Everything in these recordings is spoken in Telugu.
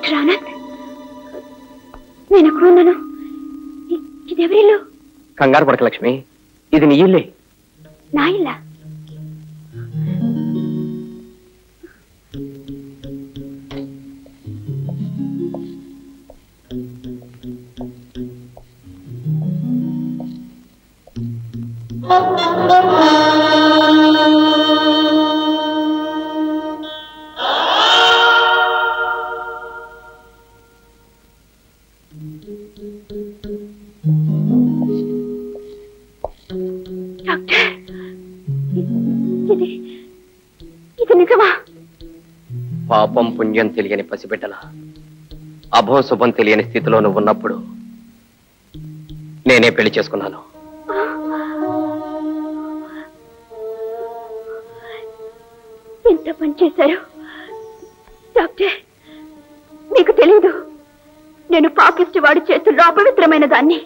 మిస్టర్ ఆనంద్ నేను ఎక్కడ ఉన్నాను ఇ- ఇది ఎవరిల్లు కంగారు పడక లక్ష్మి ఇది నీ ఇల్లే నా ఇల్లా డాక్టర్ ఇ- ఇది ఇది నిజమా పాపం పుణ్యం తెలియని పసిబిడ్డల అభో శుభం తెలియని స్థితిలో నువ్వు ఉన్నప్పుడు నేనే పెళ్లి చేసుకున్నాను ఎంత పని చేశారు డాక్టర్ మీకు తెలీదు నేను పాకిస్ట్ వాడి చేతుల్లో అపవిత్రమైన దాన్ని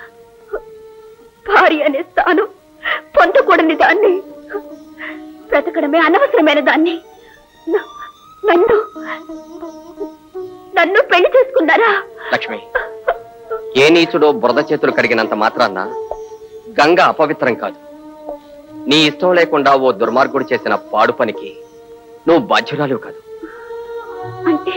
భార్య అనే స్థానం పొందకూడని దాన్ని బ్రతకడమే అనవసరమైన దాన్ని న- నన్ను నన్ను పెళ్లి చేసుకున్నారా లక్ష్మి ఏ నీచుడో బురద చేతులు కడిగినంత మాత్రాన్న గంగ అపవిత్రం కాదు నీ ఇష్టం లేకుండా ఓ దుర్మార్గుడు చేసిన పాడు పనికి నువ్వు బాధ్యురాలు కాదు అంటే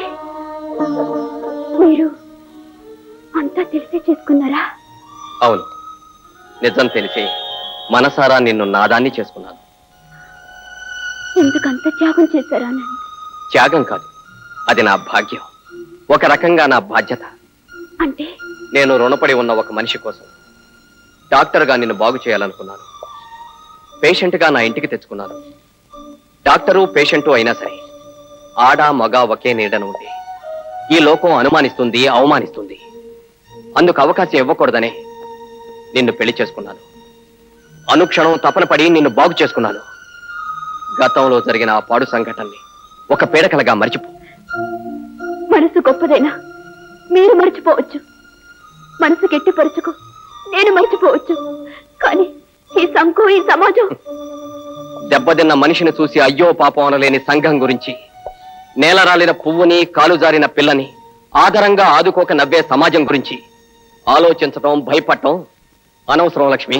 మీరు అంతా తెలిసే చేసుకున్నారా అవును నిజం తెలిసి మనసారా నిన్ను నాదాన్ని చేసుకున్నాను ఎందుకంత త్యాగం చేశారా ఆనంద్ త్యాగం కాదు అది నా భాగ్యం ఒక రకంగా నా బాధ్యత అంటే నేను రుణపడి ఉన్న ఒక మనిషి కోసం డాక్టర్గా నిన్ను బాగు చేయాలనుకున్నాను పేషెంట్గా నా ఇంటికి తెచ్చుకున్నాను డాక్టరు పేషెంటు అయినా సరే ఆడ మగ ఒకే నీడను ఉంటే ఈ లోకం అనుమానిస్తుంది అవమానిస్తుంది అందుకు అవకాశం ఇవ్వకూడదనే నిన్ను పెళ్లి చేసుకున్నాను అనుక్షణం తపన పడి నిన్ను బాగు చేసుకున్నాను గతంలో జరిగిన ఆ పాడు సంఘటనని ఒక పీడకలగా మర్చిపో మనసు గొప్పదైనా మీరు మర్చిపోవచ్చు మనసు గట్టిపరచుకు నేను మర్చిపోవచ్చు కానీ ఈ సంకు ఈ సమాజం దెబ్బతిన్న మనిషిని చూసి అయ్యో పాపం అనలేని సంఘం గురించి నేలరాలిన పువ్వుని కాలు జారిన పిల్లని ఆదరంగా ఆదుకోక నవ్వే సమాజం గురించి ఆలోచించటం భయపడటం అనవసరం లక్ష్మి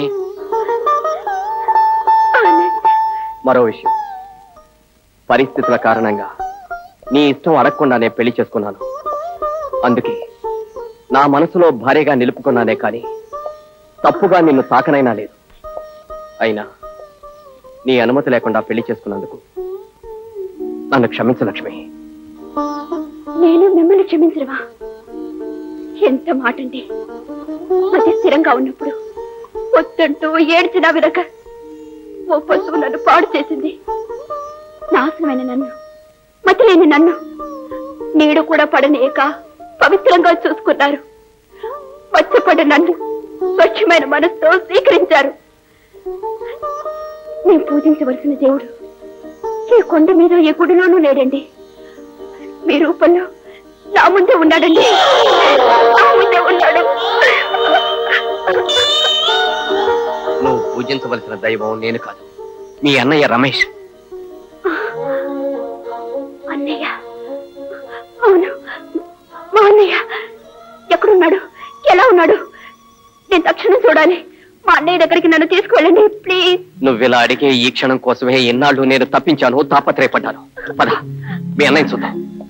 ఆనంద్ మరో విషయం పరిస్థితుల కారణంగా నీ ఇష్టం అడగకుండానే పెళ్లి చేసుకున్నాను అందుకే నా మనసులో భార్యగా నిలుపుకున్నానే కానీ తప్పుగా నిన్ను తాకనైనా లేదు అయినా నీ అనుమతి లేకుండా పెళ్లి చేసుకున్నందుకు నన్ను క్షమించు లక్ష్మి నేను మిమ్మల్ని క్షమించరువా ఎంత మాటండి అది స్థిరంగా ఉన్నప్పుడు వద్దంటూ ఏడ్చినా వినక ఓ పశువు నన్ను పాడు చేసింది నాశనమైన నన్ను మతిలేని నన్ను నీడు కూడా పడనేక పవిత్రంగా చూసుకున్నారు వచ్చపడ్డ నన్ను స్వచ్ఛమైన మనసుతో స్వీకరించారు నేను పూజించవలసిన దేవుడు ఈ కొండ మీద ఏ గుడిలోనూ లేడండి మీ రూపంలో నా ముందే ఉన్నాడండి నా ముందే ఉన్నాడు నువ్వు పూజించవలసిన దైవం నేను కాదు మీ అన్నయ్య రమేష్ అన్నయ్య అవును మా అన్నయ్య ఎక్కడున్నాడు ఎలా ఉన్నాడు నేను తక్షణం చూడాలి మా అన్నయ్య దగ్గరికి నన్ను తీసుకువెళ్ళండి ప్లీజ్ నువ్విలా అడిగే ఈ క్షణం కోసమే ఎన్నాళ్ళు నేను తప్పించాను తాపత్రయపడ్డాను పద మీ అన్నయ్య చూద్దాం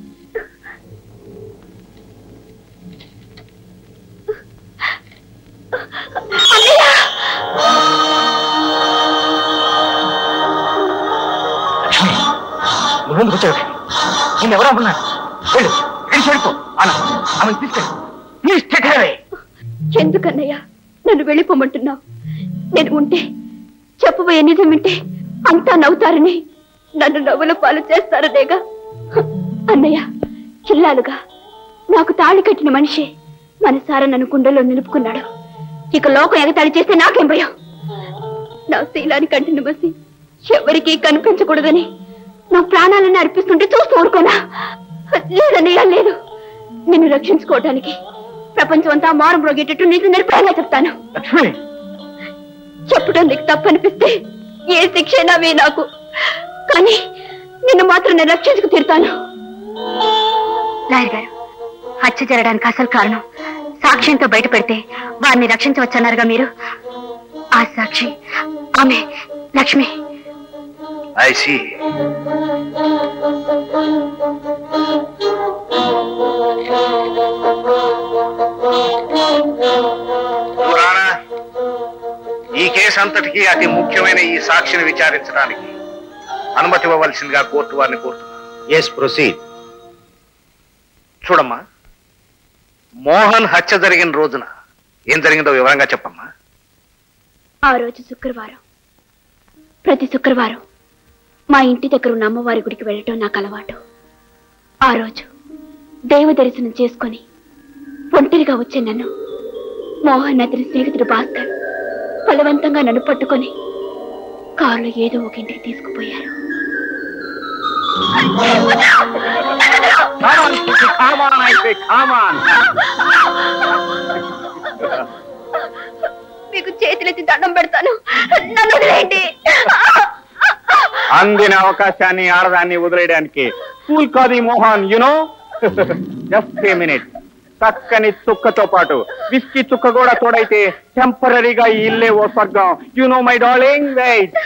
లక్ష్మి నువ్వెందుకు వచ్చావు నేను ఎవరు అనుకున్నాను వెళ్ళు వెళ్ళి చేరుకో అలా ఆమెను తీసుకెళ్ళి ప్లీజ్ టేక్ అవే ఎందుకన్నయ్య నన్ను వెళ్ళిపోమంటున్నావు నేను ఉంటే చెప్పబోయే నిజం వింటే అంతా నవ్వుతారని నన్ను నవ్వుల పాలు చేస్తారనేగా హ, అన్నయ్య చిల్లాలుగా నాకు తాళి కట్టిన మనిషి మనసారా నన్ను గుండెలో నిలుపుకున్నాడు ఇక లోకం ఎగతాళి చేస్తే నాకేం భయం నా శీలానికి కంటిన బసి ఎవరికీ కనిపించకూడదని నా ప్రాణాలను అర్పిస్తుంటే చూస్తూ ఊరుకోనా లేదన్నయ్య లేదు నిన్ను రక్షించుకోవటానికి ప్రపంచం అంతా మారం మ్రోగేటట్టు నీకు నిర్భయంగా చెప్తాను లక్ష్మి చెప్పడం నీకు తప్పనిపిస్తే ఏ శిక్ష అయినావే నాకు కానీ నిన్ను మాత్రం నేను రక్షించుకు తీరుతాను లాయర్ గారు హత్య జరగడానికి అసలు కారణం సాక్ష్యంతో బయట పెడితే వారిని రక్షించవచ్చన్నారుగా మీరు ఆ సాక్షి ఆమె లక్ష్మి ఐ సీ ఈ కేసు అంతటికీ అతి ముఖ్యమైన ఈ సాక్షిని విచారించడానికి అనుమతి ఇవ్వవలసిందిగా కోర్టు వారిని కోరుతున్నాను ఎస్ ప్రొసీడ్ చూడమ్మా మోహన్ హత్య జరిగిన రోజున ఏం జరిగిందో వివరంగా చెప్పమ్మా ఆ రోజు శుక్రవారం ప్రతి శుక్రవారం మా ఇంటి దగ్గర ఉన్న అమ్మవారి గుడికి వెళ్ళటం నాకు అలవాటు ఆ రోజు దైవ దర్శనం చేసుకొని ఒంటరిగా వచ్చే నన్ను మోహన్ అతని స్నేహితుడు భాస్కర్ బలవంతంగా నన్ను పట్టుకొని కారులో ఏదో ఒక ఇంటికి తీసుకుపోయారు మీకు చేతులెత్తి దండం పెడతాను నన్ను వదిలేయండి అందిన అవకాశాన్ని ఆడదాన్ని వదిలేయడానికి కూల్ కాదు ఈ Mohan you know just a minute చక్కని చుక్కతో పాటు విస్కీ చుక్క కూడా తోడైతే టెంపరీగా ఈ ఇల్లే ఓ స్వర్గం you know my darling wait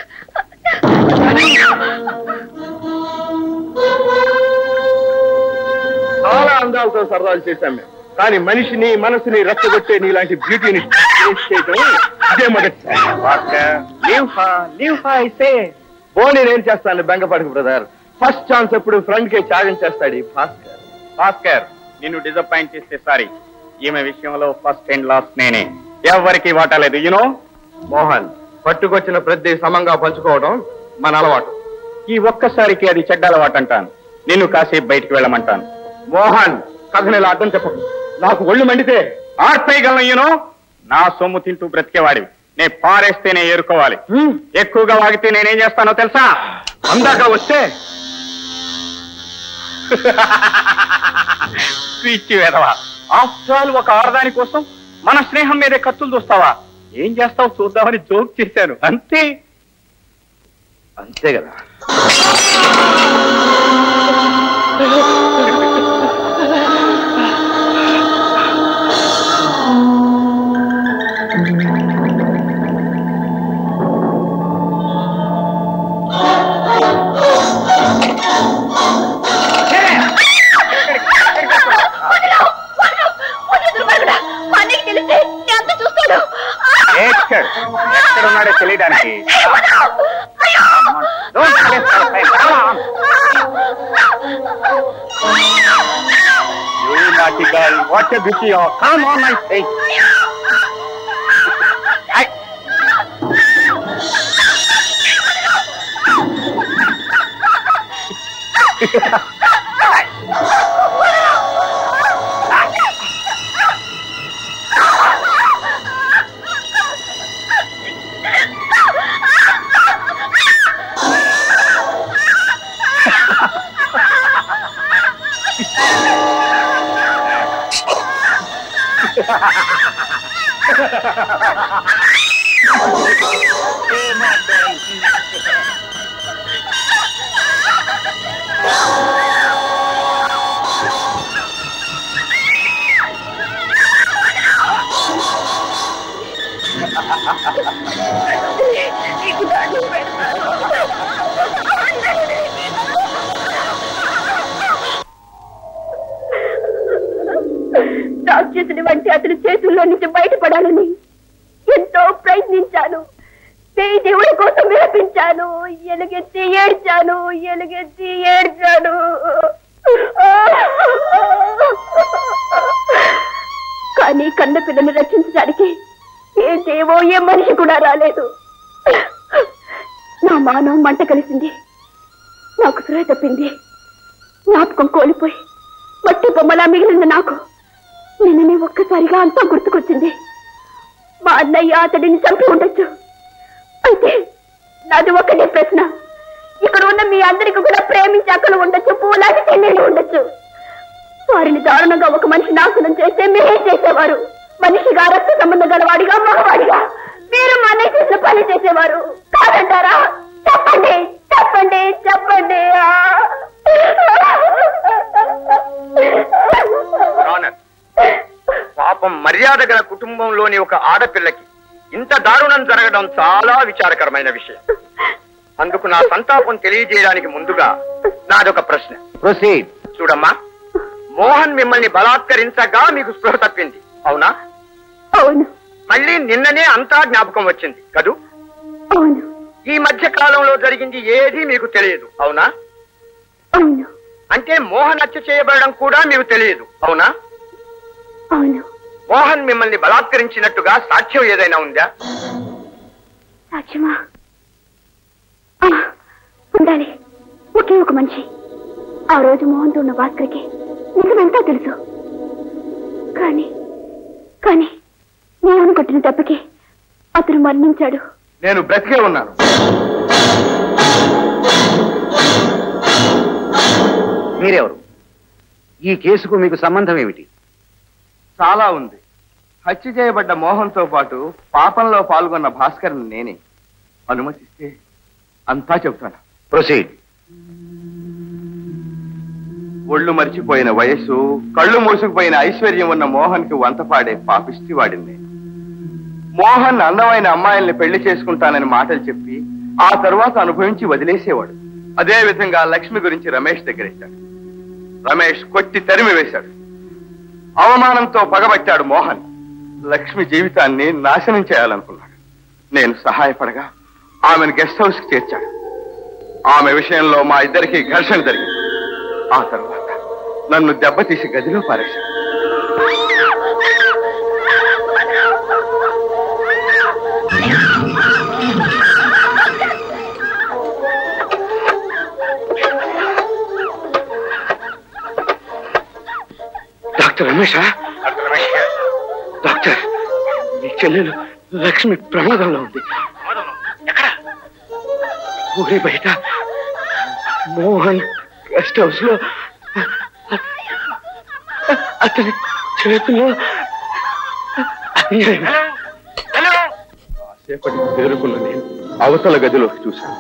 చాలా అందాలతో సరదాలు చేశాం మేము కానీ మనిషిని మనసుని రెచ్చగొట్టే నీలాంటి బ్యూటీని టేస్ట్ చేయటం ఇదే మొదటిసారి లీవ్ హా లీవ్ హా అయితే బోని నేను చేస్తాను బెంగపడకు బ్రదర్ ఫస్ట్ ఛాన్స్ ఎప్పుడు ఫ్రెండ్ కే త్యాగం చేస్తాడు ఈ భాస్కర్ భాస్కర్ నిన్ను డిసప్పాయింట్ చేస్తే సారీ ఈమె విషయంలో ఫస్ట్ అండ్ లాస్ట్ నేనే ఎవరికి వాటా లేదు యూనో మోహన్ పట్టుకొచ్చిన ప్రతి సమంగా పంచుకోవడం మన అలవాటు ఈ ఒక్కసారికి అది చెడ్డ అలవాటు అంటాను నిన్ను కాసేపు బయటికి వెళ్ళమంటాను మోహన్ కథని ఇలా అడ్డం చెప్పకు నాకు ఒళ్ళు మండితే ఆర్పేయగలను యూనో నా సొమ్ము తింటూ బ్రతికేవాడివి నే పారేస్తేనే ఏరుకోవాలి ఎక్కువగా వాగితే నేనేం చేస్తానో తెలుసా అందాక వస్తే పిచ్చి వేదవా ఆఫ్టర్ ఆల్ ఒక ఆడదాని కోసం మన స్నేహం మీదే కత్తులు చూస్తావా ఏం చేస్తావు చూద్దామని జోక్ చేశాను అంతే అంతే కదా అన్నయ్య తెలిస్తే నీ అంత చూస్తాడు ఎక్కడ ఎక్కడున్నాడో తెలియడానికి Don't waste our time. Come on. You naughty girl, what a beauty you are. Come on, I say. I... నీకు దండం పెడతాను రాక్షసుని వంటి అతని చేతుల్లో నుంచి బయటపడాలని ఎంతో ప్రయత్నించాను చేయి దేవుడి కోసం విలపించాను ఎలుగెత్తి ఏడ్చాను ఎలుగెత్తి ఏడ్చాను కానీ కన్న పిల్లని రక్షించడానికి ఏ దేవో ఏ మనిషి కూడా రాలేదు నా మానవం మంట కలిసింది నాకు సురే తప్పింది జ్ఞాపకం కోల్పోయి మట్టి బొమ్మలా మిగిలింది నాకు నిన్ననే ఒక్కసారిగా అంతా గుర్తుకొచ్చింది మా అన్నయ్య అతడిని చంపి ఉండొచ్చు అయితే నాది ఒకటే ప్రశ్న ఇక్కడ ఉన్న మీ అందరికి కూడా ప్రేమించి అక్కలు ఉండొచ్చు పూలాంటి చెల్లెలు ఉండొచ్చు వారిని దారుణంగా ఒక మనిషి నాశనం చేస్తే మీరేం చేసేవారు మనిషిగా రక్త సంబంధం గలవాడిగా మగవాడిగా మీరు మా అన్నయ్య చేసిన పని చేసేవారు కాదంటారా చెప్పండి చెప్పండి చెప్పండి ఆ. ఆనర్ పాపం మర్యాద గల కుటుంబంలోని ఒక ఆడపిల్లకి ఇంత దారుణం జరగడం చాలా విచారకరమైన విషయం అందుకు నా సంతాపం తెలియజేయడానికి ముందుగా నాదొక ప్రశ్న ప్రొసీడ్ చూడమ్మా మోహన్ మిమ్మల్ని బలాత్కరించగా మీకు స్పృహ తప్పింది అవునా అవును మళ్ళీ నిన్ననే అంతా జ్ఞాపకం వచ్చింది కదూ అవును ఈ మధ్య కాలంలో జరిగింది ఏదీ మీకు తెలియదు అవునా అవును అంటే మోహన్ హత్య చేయబడడం కూడా మీకు తెలియదు అవునా అవును మోహన్ మిమ్మల్ని బలాత్కరించినట్టుగా సాక్ష్యం ఏదైనా ఉందా సాక్ష్యమా ఆ, ఉండాలి ఒకే ఒక మనిషి ఆ రోజు మోహన్తో ఉన్న భాస్కర్కి నిజమెంతా తెలుసు కానీ కానీ నేను కొట్టిన దెబ్బకి అతను మరణించాడు నేను బ్రతికే ఉన్నాను మీరెవరు ఈ కేసుకు మీకు సంబంధం ఏమిటి చాలా ఉంది హత్య చేయబడ్డ మోహన్తో పాటు పాపంలో పాల్గొన్న భాస్కర్ నేనే అనుమతిస్తే అంతా చెబుతాను ప్రొసీడ్ ఒళ్ళు మరిచిపోయిన వయస్సు కళ్ళు మూసుకుపోయిన ఐశ్వర్యం ఉన్న మోహన్ కి వంతపాడే పాపిష్టి వాడింది మోహన్ అందమైన అమ్మాయిల్ని పెళ్లి చేసుకుంటానని మాటలు చెప్పి ఆ తర్వాత అనుభవించి వదిలేసేవాడు అదే విధంగా లక్ష్మి గురించి రమేష్ దగ్గరెట్టాడు రమేష్ కొట్టి తరిమి వేశాడు అవమానంతో పగబట్టాడు మోహన్ లక్ష్మి జీవితాన్ని నాశనం చేయాలనుకున్నాడు నేను సహాయపడగా ఆమెను గెస్ట్ హౌస్ కి చేర్చాడు ఆమె విషయంలో మా ఇద్దరికి ఘర్షణ జరిగింది ఆ తర్వాత నన్ను దెబ్బతీసి గదిలో పారేశాడు డాక్టర్ రమేషా డాక్టర్ మీ చెల్లెలు లక్ష్మి ప్రమాదంలో ఉంది ఊరి బయట మోహన్ గెస్ట్ హౌస్ లో అతని చేతిలో అన్యాయం. కాసేపటికి తేరుకున్న నేను అవతల గదిలోకి చూశాను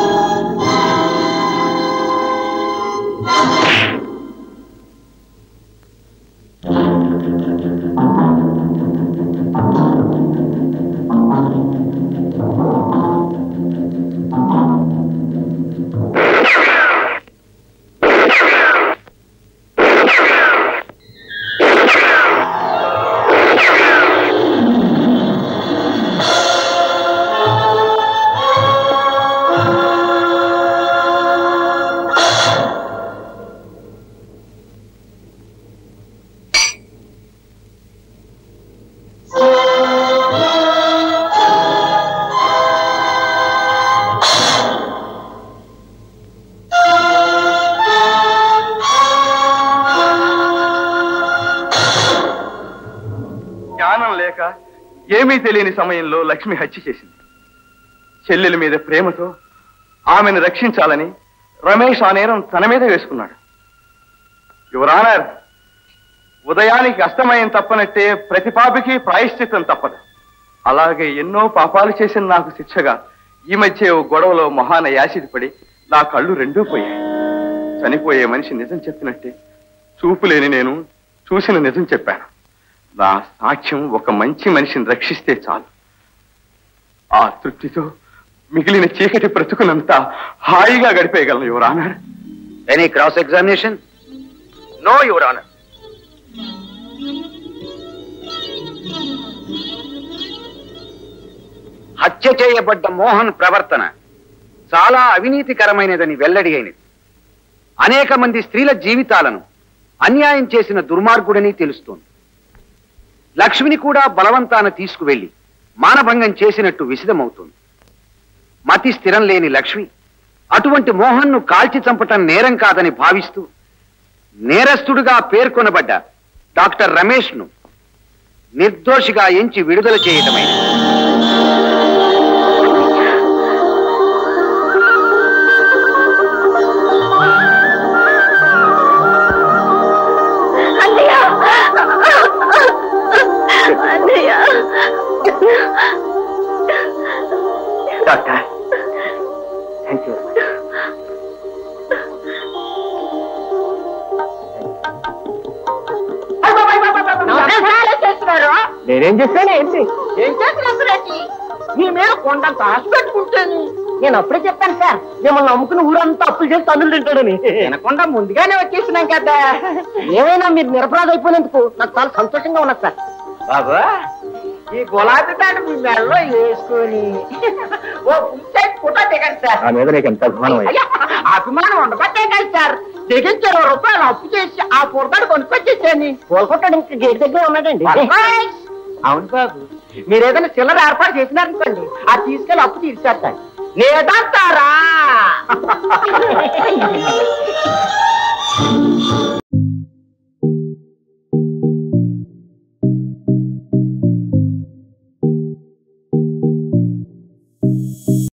జ్ఞానం లేక ఏమీ తెలియని సమయంలో లక్ష్మి హత్య చేసింది చెల్లెల మీద ప్రేమతో ఆమెను రక్షించాలని రమేష్ ఆ నేరం తన మీద వేసుకున్నాడు యువరానర్ ఉదయానికి అస్తమయం తప్పనట్టే ప్రతి పాపికి ప్రాయశ్చిత్తం తప్పదు అలాగే ఎన్నో పాపాలు చేసిన నాకు శిక్షగా ఈ మధ్య ఓ గొడవలో మొహాన యాసిడ్ పడి నా కళ్ళు రెండూ పోయాయి చనిపోయే మనిషి నిజం చెప్పినట్టే చూపు లేని నేను చూసిన నిజం చెప్పాను నా సాక్ష్యం ఒక మంచి మనిషిని రక్షిస్తే చాలు ఆ తృప్తితో మిగిలిన చీకటి బ్రతుకునంతా హాయిగా గడిపేయగలను your honour any cross examination no your honour హత్య చేయబడ్డ మోహన్ ప్రవర్తన చాలా అవినీతికరమైనదని వెల్లడి అయినది అనేక మంది స్త్రీల జీవితాలను అన్యాయం చేసిన దుర్మార్గుడని తెలుస్తోంది లక్ష్మిని కూడా బలవంతాన తీసుకువెళ్లి మానభంగం చేసినట్టు విసిదమవుతోంది మతి స్థిరం లేని లక్ష్మి అటువంటి మోహన్ను కాల్చి చంపటం నేరం కాదని భావిస్తూ నేరస్తుడుగా పేర్కొనబడ్డ డాక్టర్ రమేష్ను నిర్దోషిగా ఎంచి విడుదల చేయటమైనది అన్నయ్య అన్నయ్య డాక్టర్ థ్యాంక్ యూ నమస్కారం చేస్తున్నారు నేనేం చేశాను ఏంటి ఏం చేస్తున్నప్పుడేంటి మీ మీద కొండంత ఆశ పెట్టుకుంటాను నేను అప్పుడే చెప్పాను సార్ మిమ్మల్ని నమ్ముకుని ఊరంతా అప్పులు చేసి తన్నులు తింటాడని వినకుండా ముందుగానే వచ్చేసినాం కదా ఏమైనా మీరు నిరపరాధ అయిపోయినందుకు నాకు చాలా సంతోషంగా ఉన్నది సార్ బాబా ఈ గులాబీ తాడు మీ మెడలో వేసుకొని ఓ పుల్సైట్ ఫోటో దిగండి సార్ నా మీద నీకు ఎంత అభిమానం అయ్యి అయ్యా, అభిమానం ఉండబట్టే కదా సార్ దిగించి ఇరవై రూపాయలు అప్పు చేసి ఆ పూర్తాడు కొనుక్కొచ్చేసాను కోలుకుంటాడు ఇంకా గేట్ దగ్గర ఉన్నాడండి అవును బాబు మీరు ఏదైనా చిల్లర ఏర్పాటు చేసినారనుకోండి అది తీసుకెళ్ళి అప్పు తీర్చేస్తాను లేదంటారా